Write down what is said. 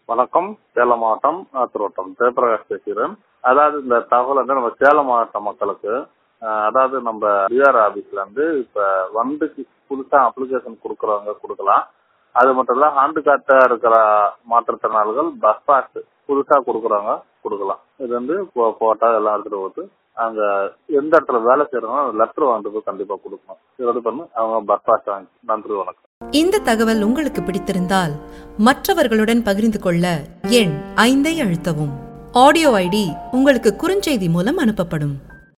வணக்கம் சேலம் மாவட்டம் ஆத்திரோட்டம் ஜெயபிரகாஷ் பேசுகிறேன் அதாவது இந்த தகவல் வந்து நம்ம சேலம் மாவட்ட மக்களுக்கு அஹ், அதாவது நம்ம டிஆர் ஆபீஸ்ல இருந்து இப்ப வண்டுக்கு புதுசா அப்ளிகேஷன் கொடுக்கறவங்க கொடுக்கலாம் அது மட்டும் இல்ல ஹேண்டு கார்டா இருக்கிற மாற்றுத்திறனாளிகள் பஸ் பாஸ் புதுசா கொடுக்கறவங்க கொடுக்கலாம் இது வந்து போட்டோ எல்லாம் எடுத்துட்டு போட்டு அங்க எந்த இடத்துல வேலை செய்யறாங்களோ அந்த லெட்டர் வாங்கிட்டு போய் கண்டிப்பா கொடுக்கணும் இது ரெடி பண்ணி அவங்க பஸ் பாஸ் வாங்கி நன்றி வணக்கம் இந்த தகவல் உங்களுக்கு பிடித்திருந்தால் மற்றவர்களுடன் பகிர்ந்து கொள்ள எண் ஐந்தை அழுத்தவும் ஆடியோ ஐடி உங்களுக்கு குறுஞ்செய்தி மூலம் அனுப்பப்படும்